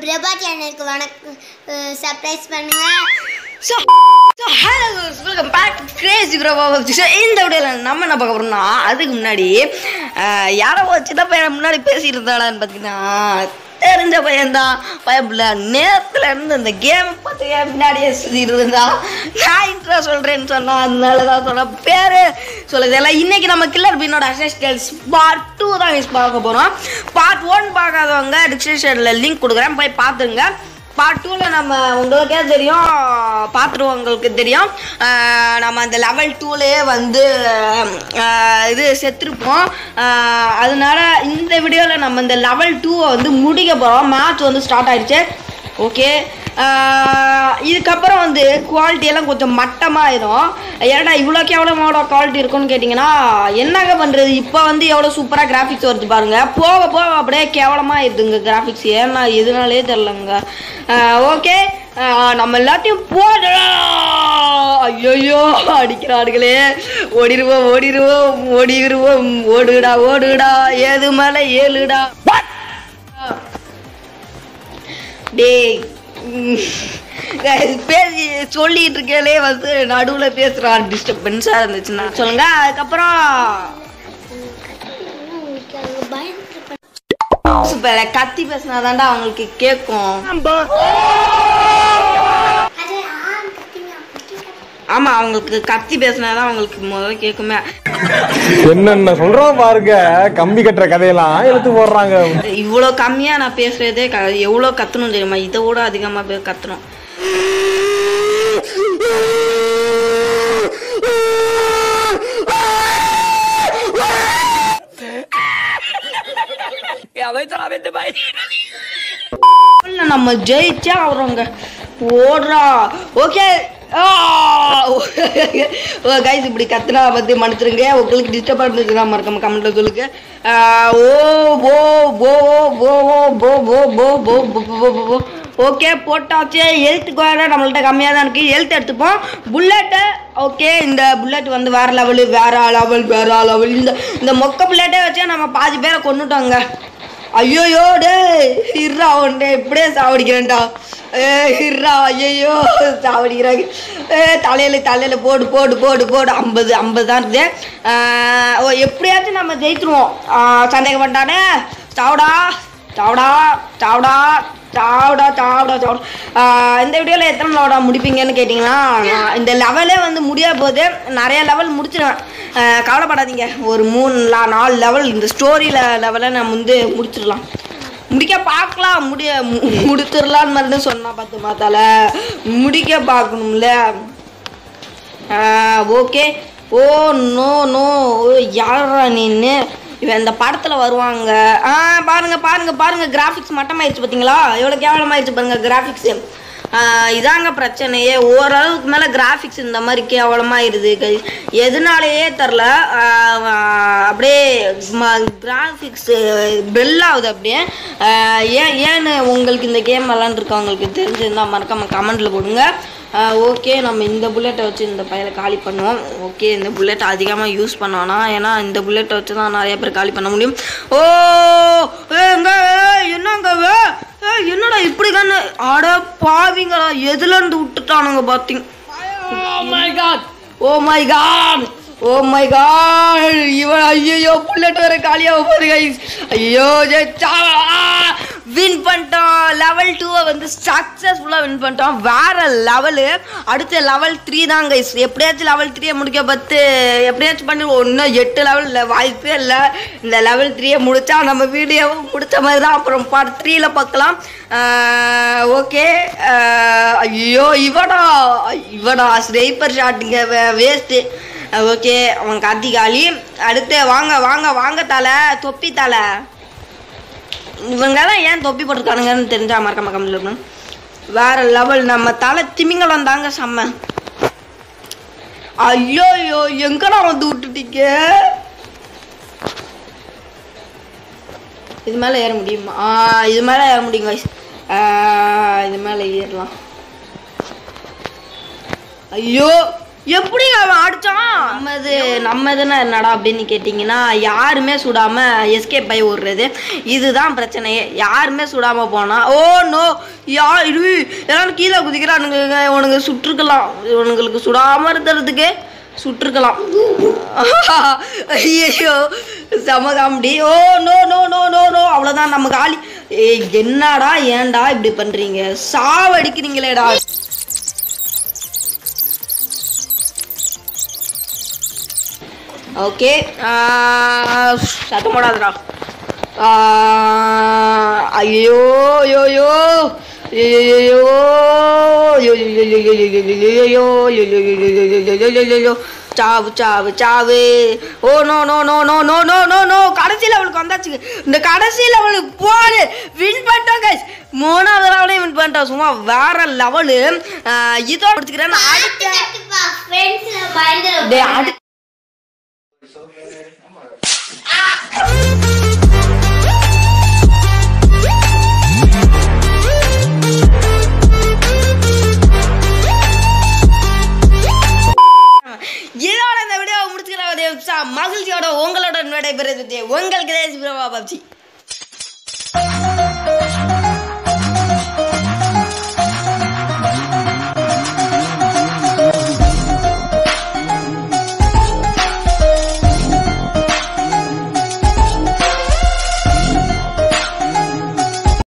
பிரபா சேனலுக்கு வணக்கம் சர்ப்ரைஸ் பண்ணுங்க so so hello welcome back crazy bro so இந்த வீடியோவில் நம்ம என்ன பார்க்க போகிறோம்னா அதுக்கு முன்னாடி அஹ், யாரோ ஒரு சின்ன பையன் முன்னாடி பேசிட்டு இருந்தாளான்னு பார்த்தீங்கன்னா தெரிஞ்ச பையன்தான் பயப்பில்ல நேரத்தில் இருந்து இந்த கேம் பார்த்து என் பின்னாடியே சுற்றிட்டு இருந்தா நான் இன்ட்ரோ சொல்கிறேன்னு சொன்னா அதனால தான் சொன்ன பேர் சொல்லுது எல்லாம் இன்னைக்கு நம்ம கில்லர் பீனோட அசஸ்டல்ஸ் பார்ட் டூ தான் யூஸ் பார்க்க போகிறோம் பார்ட் ஒன் பார்க்காதவங்க டிஸ்கிரிப்ஷனில் லிங்க் கொடுக்குறேன் போய் பார்த்துருங்க பார்ட் டூவில் நம்ம உங்களுக்கே தெரியும் பார்த்துருவங்களுக்கு தெரியும் அஹ் நம்ம அந்த லெவல் டூலேயே வந்து அஹ் இது செத்துருப்போம் அஹ் அதனால இந்த வீடியோவில் நம்ம இந்த லெவல் டூவை வந்து முடிக்க போகிறோம் மேட்ச் வந்து ஸ்டார்ட் ஆயிடுச்சு ஓகே இதுக்கப்புறம் வந்து குவாலிட்டி எல்லாம் கொஞ்சம் மட்டமாயிரும் ஏன்னா இவ்வளோ கேவலமோட குவாலிட்டி இருக்கும்னு கேட்டிங்கன்னா என்னங்க பண்ணுறது இப்போ வந்து எவ்வளோ சூப்பராக கிராஃபிக்ஸ் வருது பாருங்க போக போக அப்படியே கேவலமாகிடுதுங்க கிராஃபிக்ஸ் ஏன்னா எதுனாலே தெரிலங்க ஓகே நம்ம எல்லாத்தையும் போடலாம் ஐயோ அடிக்கிறார்களே ஓடிடுவோம் ஓடிடுவோம் ஓடிடுவோம் ஓடுடா ஓடுடா ஏது மலை ஏழுடா டேய் உம், guys, பேசி சொல்லிட்டு இருக்கலே வந்து நடுவில் பேசுகிறான் டிஸ்டர்பன்ஸாக இருந்துச்சுன்னா சொல்லுங்க அதுக்கப்புறம் பயந்து சூப்பர் கத்தி பேசினாதான்டா அவங்களுக்கு கேட்கும் அது ஆண் கத்திங்க அப்படி ஆமா அவங்களுக்கு கத்தி பேசினாதான் அவங்களுக்கு முதல்ல கேட்குமே என்னென்ன சொல்றோம் பாருங்க கம்பி கட்டுற கதையெல்லாம் எடுத்து போடுறாங்க இவ்வளோ கம்மியா நான் பேசுறதே க எவ்வளோ கத்தணும் தெரியுமா இதை விட அதிகமா பேர் கத்தணும் இல்ல, நம்ம ஜெயிச்சா அவரவங்க ஓடுறா ஓகே கைஸ் இப்படி கத்துனா வந்து மன்னிச்சிருங்க உங்களுக்கு டிஸ்டர்ப் இருந்துச்சுன்னா மறக்காம கமெண்ட்ல சொல்லுங்க ஆ, ஓ ஓ ஓ ஓ ஓ ஓ ஓ ஓ ஓ ஓ ஓ ஓகே போட்டாச்சு ஹெல்த்துக்கு வேற நம்மள்ட்ட கம்மியாக தான் இருக்குது ஹெல்த் எடுத்துப்போம் புல்லட்டு ஓகே இந்த புல்லட் வந்து வேற லெவலு வேற லெவல் வேற லெவல் இந்த இந்த மொக்க புல்லட்டே வச்சே நம்ம பாதி பேரை கொண்டுட்டோங்க ஐயோயோ டே இர்ரா ஒன்றே இப்படியே சாவடிக்கிறேன்டா ஏ இர்ரா ஐயோ சாவடிக்கிறாங்க ஏ தலையில தலையில போடு போடு போடு போடு ஐம்பது ஐம்பது தான் இருக்குது ஆஹ் ஓ எப்படியாச்சும் நம்ம ஜெயித்துருவோம் ஆஹ் சந்தேகம் பண்ணிட்டானே சாவடா சாவடா சாவடா சாவடா சாவடா சாவடா ஆஹ் இந்த வீடியோவில் எத்தனை லெவடா முடிப்பீங்கன்னு கேட்டிங்கன்னா நான் இந்த லெவலே வந்து முடிய போது நிறைய லெவல் முடிச்சிடுவேன் ஆஹ் கவலைப்படாதீங்க ஒரு மூணு லா- நாலு லெவல் இந்த ஸ்டோரியில் லெவலை நம்ம வந்து முடிச்சிடலாம் முடிக்க பார்க்கலாம் முடிய மு- முடிச்சிடலான்னு மாதிரி சொன்னா பார்த்து மாத்தால முடிக்க பார்க்கணும்ல ஓகே ஓ நோ நோ யாரா நின்று இவன் இந்த படத்தில் வருவாங்க ஆ பாருங்க பாருங்க பாருங்க கிராஃபிக்ஸ் மட்டமாயிருச்சு பார்த்தீங்களா எவ்வளோ கேவலமாயிருச்சு பாருங்க கிராஃபிக்ஸு இதாங்க பிரச்சனையே ஓரளவுக்கு மேலே கிராஃபிக்ஸ் இந்த மாதிரி கேவலமாயிருது guys. எதனாலேயே தெரில அப்படியே கிராஃபிக்ஸ் பெல் ஆகுது அப்படியே ஆஹ் ஏன் ஏன்னு உங்களுக்கு இந்த கேம் விளாண்டுருக்கவங்களுக்கு தெரிஞ்சிருந்தா மறக்காம கமெண்ட்டில் போடுங்க ஓகே நம்ம இந்த புல்லட்டை வச்சு இந்த பையலை காலி பண்ணுவோம் ஓகே இந்த புல்லட் அதிகமாக யூஸ் பண்ணுவானா ஏன்னா இந்த புல்லட்டை வச்சு தான் நிறைய பேர் காலி பண்ண முடியும் ஓ ஏங்க என்னங்க வே? ஏய், என்னடா இப்படி கண்ணு அட பாவிங்களா எதுல இருந்து விட்டுட்டானுங்க பாத்தீங்க oh my god oh my god oh my god இவன் ஐயோ புல்லட் வர காலியாக போகுது கைஸ் ஐயோ வின் பண்ணிட்டோம் லெவல் டூவை வந்து சக்ஸஸ்ஃபுல்லாக வின் பண்ணிட்டோம் வேற லெவலு அடுத்த லெவல் த்ரீ தான் கைஸ் எப்படியாச்சும் லெவல் த்ரீயை முடிக்க பத்து எப்படியாச்சும் பண்ணி இன்னும் எட்டு லெவல் இல்லை வாய்ப்பே இல்லை இந்த லெவல் த்ரீயை முடிச்சா நம்ம வீடியோவை பிடிச்ச மாதிரி தான் அப்புறம் பார்ட் த்ரீல பார்க்கலாம் ஓகே ஐயோ இவடா இவடா ஸ்னைப்பர் ஷாட்டுங்க வேஸ்ட்டு ஓகே அவன் காத்தி காலி அடுத்து வாங்க வாங்க வாங்க தலை தொப்பி தலை இவங்கெல்லாம் ஏன் தொப்பி போட்டிருக்கானுங்கன்னு தெரிஞ்சா மறக்காம கம்மியில் இருக்கணும் வேற லெவல் நம்ம தலை திமிங்கலம் தாங்க செம்ம ஐயோ ஐயோ எங்கடா வந்து விட்டுட்டீங்க இது மேலே ஏற முடியுமா ஆ இது மேலே ஏற முடியும் guys. ஆ இது மேலே ஏறலாம் ஐயோ எப்படி அவன் அடிச்சான் நம்ம இது நம்ம இதுன்னா என்னடா அப்படின்னு கேட்டிங்கன்னா யாருமே சுடாம எஸ்கேப் ஆகி ஓடுறது இதுதான் பிரச்சனையே யாருமே சுடாம போனா ஓ நோ யா இது எல்லாரும் கீழே குதிக்கிறானுங்க உனக்கு சுற்றுக்கலாம் உனங்களுக்கு சுடாம இருக்கிறதுக்கு சுற்றுக்கலாம் ஐயோ செம comedy oh no no no no no அவ்வளோதான் நம்ம காலி ஏய் என்னடா ஏன்டா இப்படி பண்றீங்க சாவடிக்கிறீங்களேடா ஓகே சத்தம் போடாதடா ஐயோ யோ யோ சாவு சாவு சாவு oh no no no no no no no no கடைசி லெவலுக்கு வந்தாச்சு இந்த கடைசி லெவலுக்கு போடு வின் பண்ணிட்டோம் கைஸ் மூணாவது லெவலையும் வின் பண்ணிட்டோம் சும்மா வேற லெவலு இதோட எடுத்துக்கிறேன் நான் அடுத்த ஃப்ரெண்ட்ஸ் பயந்துரும் டேய், அடுத்த இதோட இந்த வீடியோ முடிச்சுக்கிற மகிழ்ச்சியோட உங்களோட விடைபெறுவது உங்களுக்கு தேசி பிரபா பப்ஜி